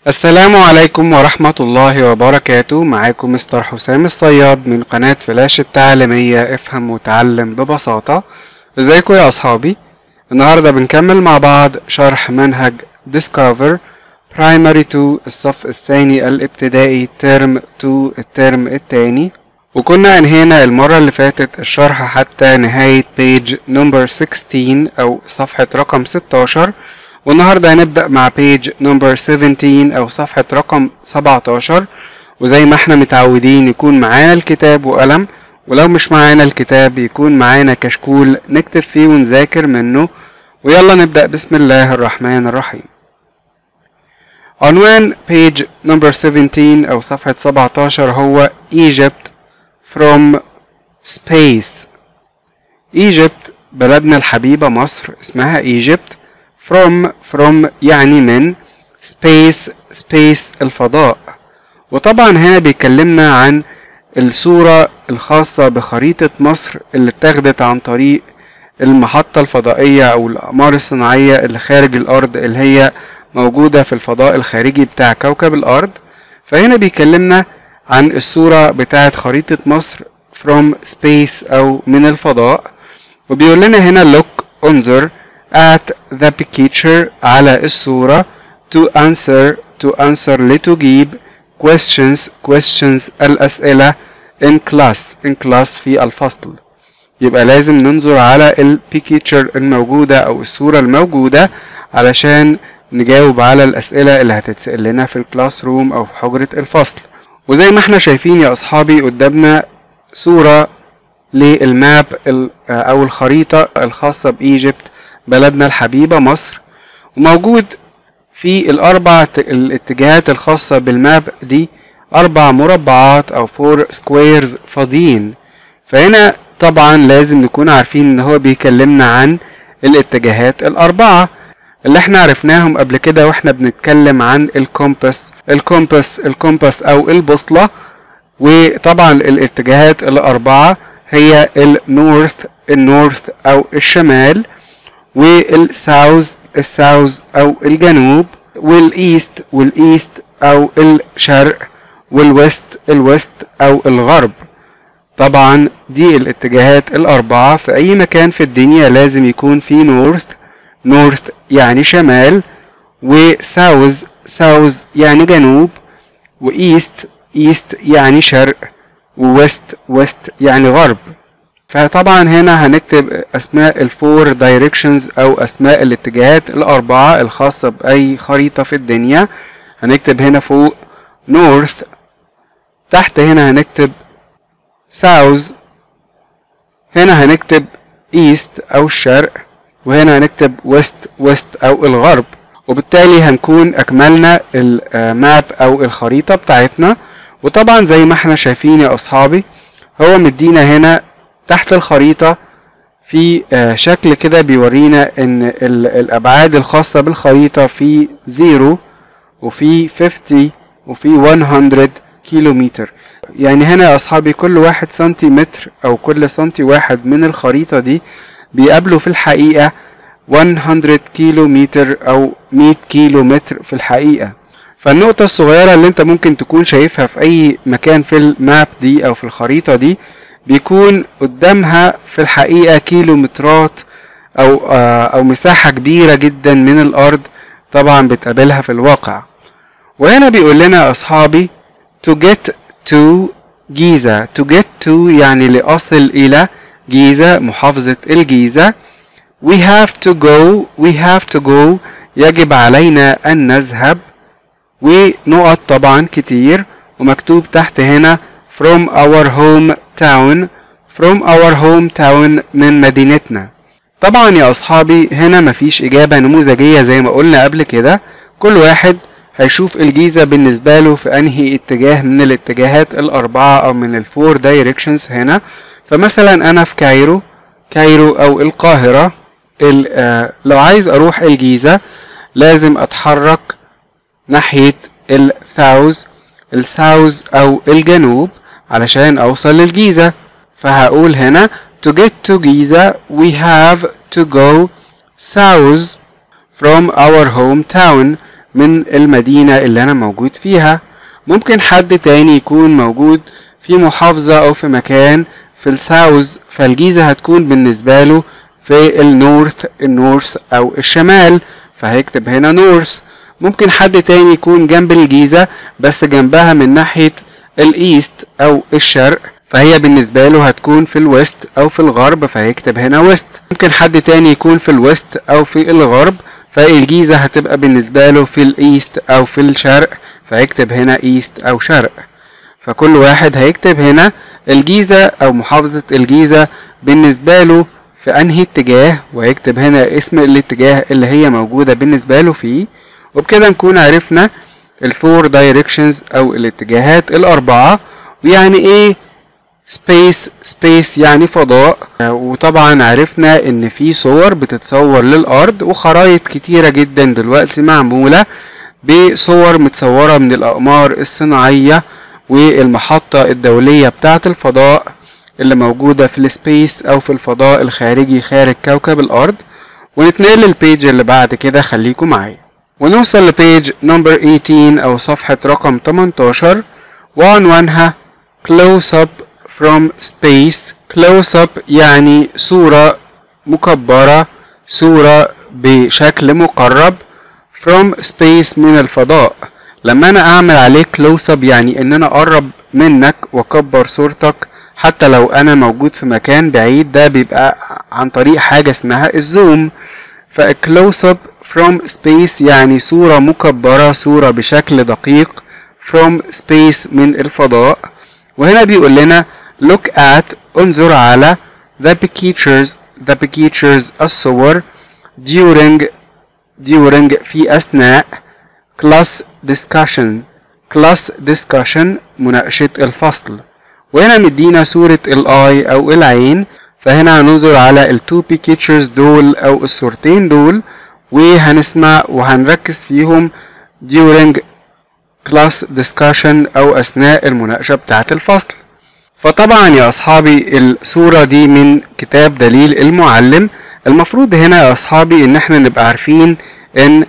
السلام عليكم ورحمة الله وبركاته معاكم مستر حسام الصياد من قناة فلاش التعليمية افهم وتعلم ببساطة ازيكم يا اصحابي النهاردة بنكمل مع بعض شرح منهج Discover Primary 2 الصف الثاني الابتدائي ترم 2 الترم الثاني وكنا انهينا المرة اللي فاتت الشرح حتى نهاية page number 16 او صفحة رقم 16 والنهاردة هنبدأ مع page number 17 أو صفحة رقم 17 وزي ما احنا متعودين يكون معانا الكتاب وقلم ولو مش معانا الكتاب يكون معانا كشكول نكتب فيه ونذاكر منه ويلا نبدأ بسم الله الرحمن الرحيم عنوان page number 17 أو صفحة 17 هو Egypt from space Egypt بلدنا الحبيبة مصر اسمها Egypt from from يعني من space space الفضاء وطبعا هنا بيكلمنا عن الصورة الخاصة بخريطة مصر اللي اتاخدت عن طريق المحطة الفضائية أو الأقمار الصناعية اللي خارج الأرض اللي هي موجودة في الفضاء الخارجي بتاع كوكب الأرض فهنا بيكلمنا عن الصورة بتاعت خريطة مصر from space أو من الفضاء وبيقول لنا هنا look انظر at the picture على الصورة to answer to answer لتجيب questions questions الأسئلة in class in class في الفصل يبقى لازم ننظر على البيكتشر الموجودة أو الصورة الموجودة علشان نجاوب على الأسئلة اللي هتتسأل لنا في الكلاس روم أو في حجرة الفصل وزي ما احنا شايفين يا أصحابي قدامنا صورة للماب أو الخريطة الخاصة بإيجيبت بلدنا الحبيبة مصر وموجود في الأربع الاتجاهات الخاصة بالماب دي أربع مربعات أو فور سكويرز فاضيين فهنا طبعا لازم نكون عارفين إن هو بيكلمنا عن الاتجاهات الأربعة اللي احنا عرفناهم قبل كده واحنا بنتكلم عن الكومباس الكومباس الكومباس أو البوصلة وطبعا الاتجاهات الأربعة هي النورث النورث أو الشمال والساوث الساوث او الجنوب والايست والايست او الشرق والويست الويست او الغرب طبعا دي الاتجاهات الاربعة في اي مكان في الدنيا لازم يكون في نورث نورث يعني شمال وساوث ساوث يعني جنوب وايست ايست يعني شرق وويست ويست يعني غرب فطبعا هنا هنكتب اسماء الفور دايركشنز او اسماء الاتجاهات الاربعة الخاصة باي خريطة في الدنيا هنكتب هنا فوق نورث تحت هنا هنكتب ساوث هنا هنكتب ايست او الشرق وهنا هنكتب ويست ويست او الغرب وبالتالي هنكون اكملنا الماب او الخريطة بتاعتنا وطبعا زي ما احنا شايفين يا اصحابي هو مدينا هنا تحت الخريطة في شكل كده بيورينا ان الابعاد الخاصة بالخريطة في زيرو وفي 50 وفي 100 كيلو متر يعني هنا يا اصحابي كل واحد سنتيمتر او كل سنتي واحد من الخريطة دي بيقابله في الحقيقة 100 كيلو متر او 100 كيلو متر في الحقيقة فالنقطة الصغيرة اللي انت ممكن تكون شايفها في اي مكان في الماب دي او في الخريطة دي بيكون قدامها في الحقيقة كيلومترات أو أو مساحة كبيرة جدا من الأرض طبعا بتقابلها في الواقع وهنا بيقول لنا يا أصحابي to get to جيزة to get to يعني لأصل إلى جيزة محافظة الجيزة we have to go we have to go يجب علينا أن نذهب ونقط طبعا كتير ومكتوب تحت هنا from our home town from our home town من مدينتنا طبعا يا اصحابي هنا مفيش اجابة نموذجية زي ما قلنا قبل كده كل واحد هيشوف الجيزة بالنسبة له في انهي اتجاه من الاتجاهات الاربعة او من الفور دايركشنز هنا فمثلا انا في كايرو كايرو او القاهرة لو عايز اروح الجيزة لازم اتحرك ناحية الساوث الساوث او الجنوب علشان اوصل للجيزة فهقول هنا to get to Giza we have to go south from our hometown من المدينة اللي أنا موجود فيها ممكن حد تاني يكون موجود في محافظة أو في مكان في الساوث فالجيزة هتكون بالنسبة له في النورث النورث أو الشمال فهيكتب هنا نورث ممكن حد تاني يكون جنب الجيزة بس جنبها من ناحية الإيست أو الشرق فهي بالنسبة له هتكون في الويست أو في الغرب فهيكتب هنا ويست ممكن حد تاني يكون في الويست أو في الغرب فالجيزة هتبقى بالنسبة له في الإيست أو في الشرق فهيكتب هنا إيست أو شرق فكل واحد هيكتب هنا الجيزة أو محافظة الجيزة بالنسبة له في أنهي اتجاه وهيكتب هنا اسم الاتجاه اللي هي موجودة بالنسبة له فيه وبكده نكون عرفنا الفور دايركشنز أو الاتجاهات الأربعة ويعني إيه سبيس سبيس يعني فضاء وطبعا عرفنا ان في صور بتتصور للارض وخرايط كتيرة جدا دلوقتي معمولة بصور متصورة من الاقمار الصناعية والمحطة الدولية بتاعة الفضاء اللي موجودة في السبيس او في الفضاء الخارجي خارج كوكب الارض ونتنقل للبيج اللي بعد كده خليكم معايا ونوصل لبيج نمبر 18 او صفحة رقم 18 وعنوانها close up from space close up يعني صورة مكبرة صورة بشكل مقرب from space من الفضاء لما انا اعمل عليه close up يعني ان انا اقرب منك واكبر صورتك حتى لو انا موجود في مكان بعيد ده بيبقى عن طريق حاجة اسمها الزوم فالكلوز اب from space يعني صورة مكبرة صورة بشكل دقيق from space من الفضاء وهنا بيقول لنا look at انظر على the pictures the pictures الصور during during في أثناء class discussion class discussion مناقشة الفصل وهنا مدينا صورة الاي أو العين فهنا هننظر على التو pictures دول أو الصورتين دول وهنسمع وهنركز فيهم during class discussion أو أثناء المناقشة بتاعة الفصل فطبعا يا أصحابي الصورة دي من كتاب دليل المعلم المفروض هنا يا أصحابي إن احنا نبقى عارفين إن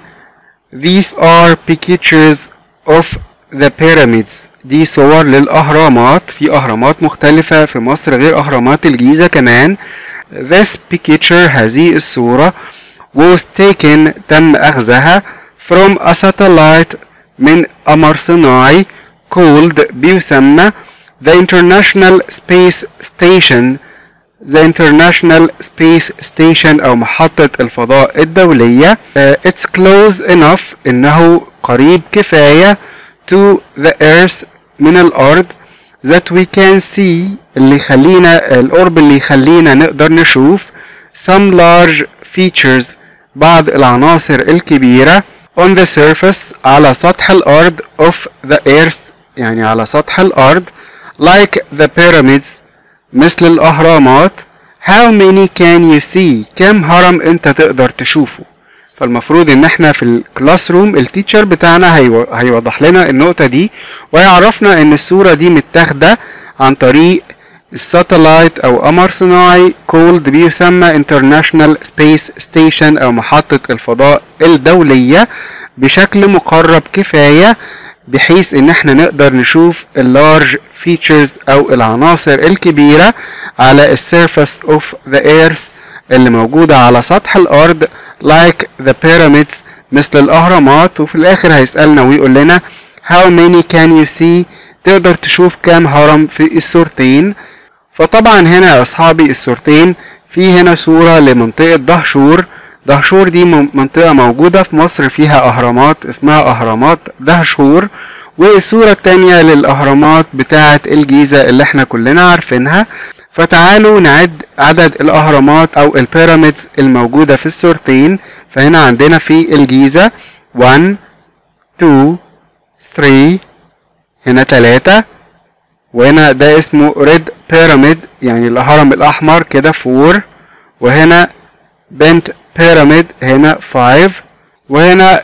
these are pictures of the pyramids دي صور للأهرامات في أهرامات مختلفة في مصر غير أهرامات الجيزة كمان this picture هذه الصورة was taken تم أخذها from a satellite من قمر صناعي called بيسمى the International Space Station the International Space Station أو محطة الفضاء الدولية uh, it's close enough إنه قريب كفاية to the Earth من الأرض that we can see اللي يخلينا القرب اللي يخلينا نقدر نشوف some large features بعض العناصر الكبيرة on the surface على سطح الأرض of the earth يعني على سطح الأرض like the pyramids مثل الأهرامات how many can you see كم هرم انت تقدر تشوفه فالمفروض ان احنا في الكلاس روم التيتشر بتاعنا هيو... هيوضح لنا النقطة دي ويعرفنا ان الصورة دي متاخدة عن طريق الساتلايت او قمر صناعي كولد بيسمى International Space Station او محطة الفضاء الدولية بشكل مقرب كفاية بحيث ان احنا نقدر نشوف اللارج فيتشرز او العناصر الكبيرة على السيرفس اوف ذا ايرث اللي موجودة على سطح الارض like the pyramids مثل الاهرامات وفي الاخر هيسألنا ويقول لنا how many can you see تقدر تشوف كام هرم في الصورتين فطبعا هنا يا اصحابي الصورتين في هنا صورة لمنطقة دهشور دهشور دي منطقة موجودة في مصر فيها أهرامات اسمها أهرامات دهشور والصورة التانية للأهرامات بتاعة الجيزة اللي احنا كلنا عارفينها فتعالوا نعد عدد الأهرامات أو البيراميدز الموجودة في الصورتين فهنا عندنا في الجيزة 1 2 3 هنا 3 وهنا ده اسمه ريد بيراميد يعني الهرم الأحمر كده 4 وهنا بنت بيراميد هنا 5 وهنا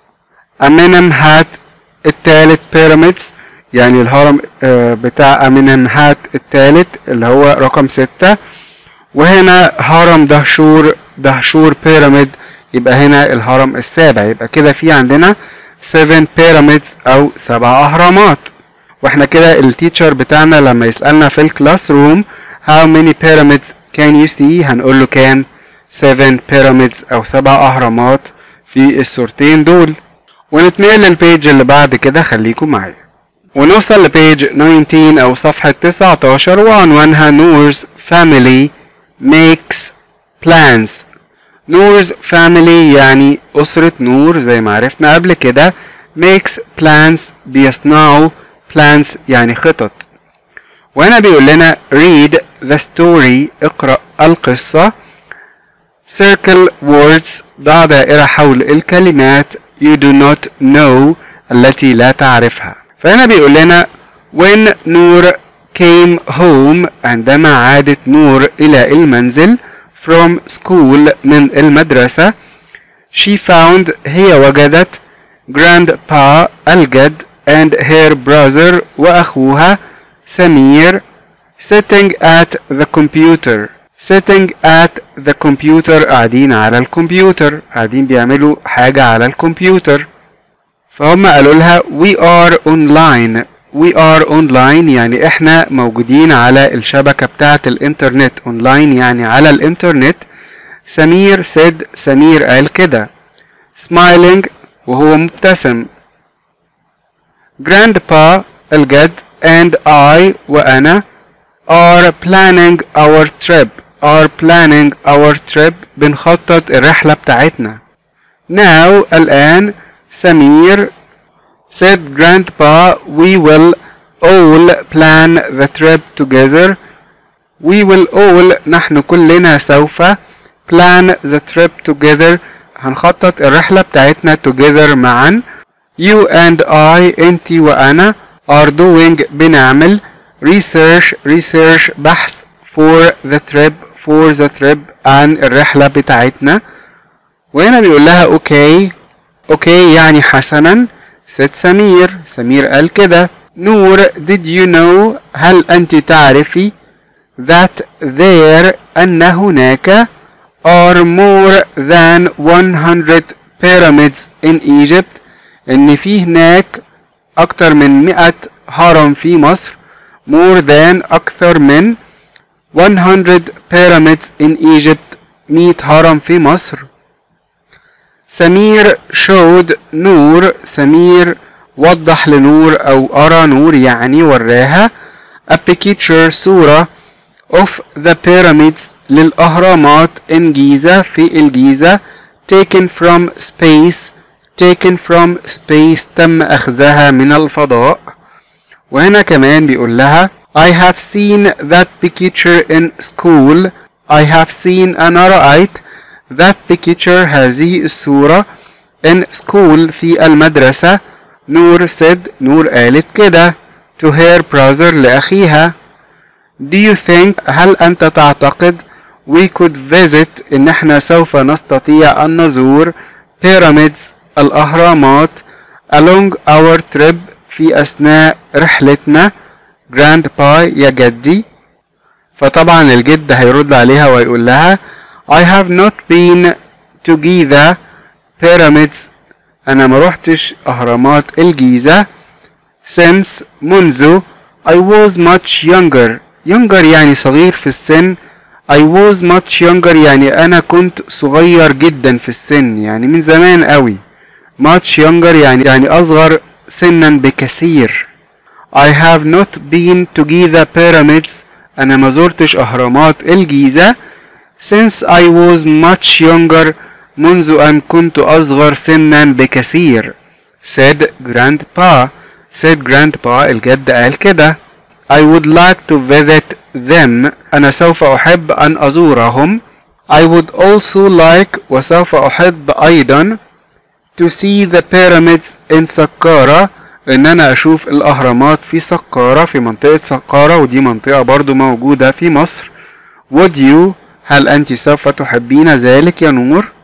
امينم هات التالت بيراميدز يعني الهرم بتاع امينم هات التالت اللي هو رقم 6 وهنا هرم دهشور دهشور بيراميد يبقى هنا الهرم السابع يبقى كده في عندنا seven pyramids أو سبع أهرامات واحنا كده التيتشر بتاعنا لما يسألنا في الكلاس روم how many pyramids can you see هنقول له كام seven pyramids أو سبع أهرامات في الصورتين دول ونتنقل للبيج اللي بعد كده خليكم معايا ونوصل لبيج 19 أو صفحة 19 وعنوانها نور's family makes plans نور's family يعني أسرة نور زي ما عرفنا قبل كده makes plans بيصنعوا plans يعني خطط وهنا بيقول لنا read the story اقرأ القصة circle words ضع دائرة حول الكلمات you do not know التي لا تعرفها فهنا بيقول لنا when نور came home عندما عادت نور إلى المنزل from school من المدرسة she found هي وجدت grandpa الجد and her brother وأخوها سمير sitting at the computer sitting at the computer قاعدين على الكمبيوتر قاعدين بيعملوا حاجة على الكمبيوتر فهم قالوا لها we are online we are online يعني احنا موجودين على الشبكة بتاعة الانترنت online يعني على الانترنت سمير said سمير قال كده smiling وهو مبتسم grandpa الجد and I وأنا are planning our trip are planning our trip بنخطط الرحلة بتاعتنا now الآن سمير said grandpa we will all plan the trip together we will all نحن كلنا سوف plan the trip together هنخطط الرحلة بتاعتنا together معا you and I انتي وأنا are doing بنعمل research research بحث for the trip for the trip عن الرحلة بتاعتنا وهنا بيقول لها اوكي اوكي يعني حسنا ست سمير سمير قال كده نور did you know هل أنت تعرفي that there أن هناك are more than 100 pyramids in Egypt إن في هناك أكتر من 100 هرم في مصر more than أكثر من 100 pyramids in Egypt 100 هرم في مصر سمير showed نور سمير وضح لنور أو أرى نور يعني وراها a picture صورة of the pyramids للأهرامات in جيزة في الجيزة taken from space taken from space تم أخذها من الفضاء وهنا كمان بيقول لها I have seen that picture in school I have seen أنا رأيت that picture هذه الصورة in school في المدرسة نور said نور قالت كده to her brother لأخيها Do you think هل أنت تعتقد we could visit إن احنا سوف نستطيع أن نزور pyramids الأهرامات along our trip في أثناء رحلتنا grandpa يا جدي فطبعا الجد هيرد عليها ويقول لها I have not been to Giza pyramids أنا ما روحتش أهرامات الجيزة since منذ I was much younger younger يعني صغير في السن I was much younger يعني أنا كنت صغير جدا في السن يعني من زمان قوي much younger يعني يعني أصغر سنا بكثير I have not been to Giza pyramids أنا ما زرتش أهرامات الجيزة since I was much younger منذ أن كنت أصغر سنا بكثير said grandpa said grandpa الجد قال كده I would like to visit them أنا سوف أحب أن أزورهم I would also like وسوف أحب أيضا to see the pyramids in سقارة إن أنا أشوف الأهرامات في سقارة في منطقة سقارة ودي منطقة برضو موجودة في مصر would you هل أنت سوف تحبين ذلك يا نور؟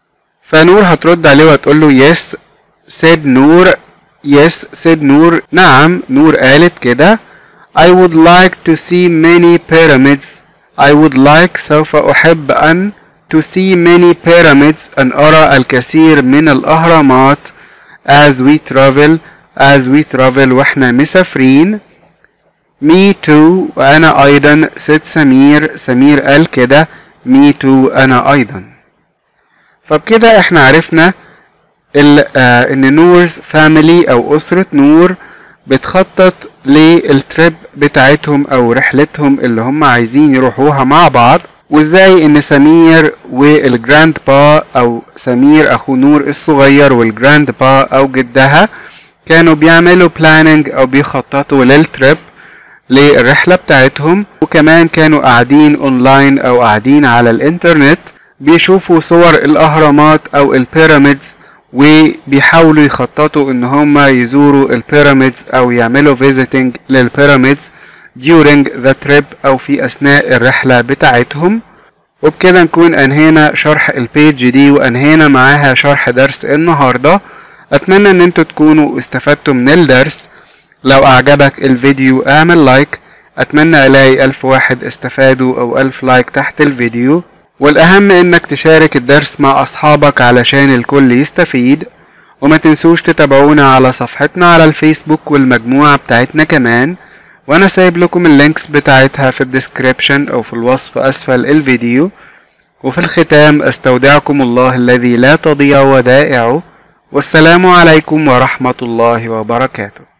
فنور هترد عليه وتقول له yes said نور yes said نور نعم نور قالت كده I would like to see many pyramids I would like سوف أحب أن to see many pyramids أن أرى الكثير من الأهرامات as we travel as we travel واحنا مسافرين me too وانا ايضا ست سمير سمير قال كده me too انا ايضا فبكده احنا عرفنا ال آه ان نورز فاميلي او اسرة نور بتخطط للتريب بتاعتهم او رحلتهم اللي هم عايزين يروحوها مع بعض وازاي ان سمير والجراند با او سمير اخو نور الصغير والجراند با او جدها كانوا بيعملوا بلاننج او بيخططوا للتريب للرحلة بتاعتهم وكمان كانوا قاعدين اونلاين او قاعدين على الانترنت بيشوفوا صور الاهرامات او البيراميدز وبيحاولوا يخططوا ان هم يزوروا البيراميدز او يعملوا فيزيتنج للبيراميدز during the trip او في اثناء الرحلة بتاعتهم وبكده نكون انهينا شرح البيج دي وانهينا معاها شرح درس النهاردة اتمنى ان انتوا تكونوا استفدتوا من الدرس لو اعجبك الفيديو اعمل لايك اتمنى الاقي الف واحد استفادوا او الف لايك تحت الفيديو والاهم انك تشارك الدرس مع اصحابك علشان الكل يستفيد وما تنسوش تتابعونا على صفحتنا على الفيسبوك والمجموعة بتاعتنا كمان وانا سايب لكم اللينكس بتاعتها في الديسكريبشن او في الوصف اسفل الفيديو وفي الختام استودعكم الله الذي لا تضيع ودائعه والسلام عليكم ورحمة الله وبركاته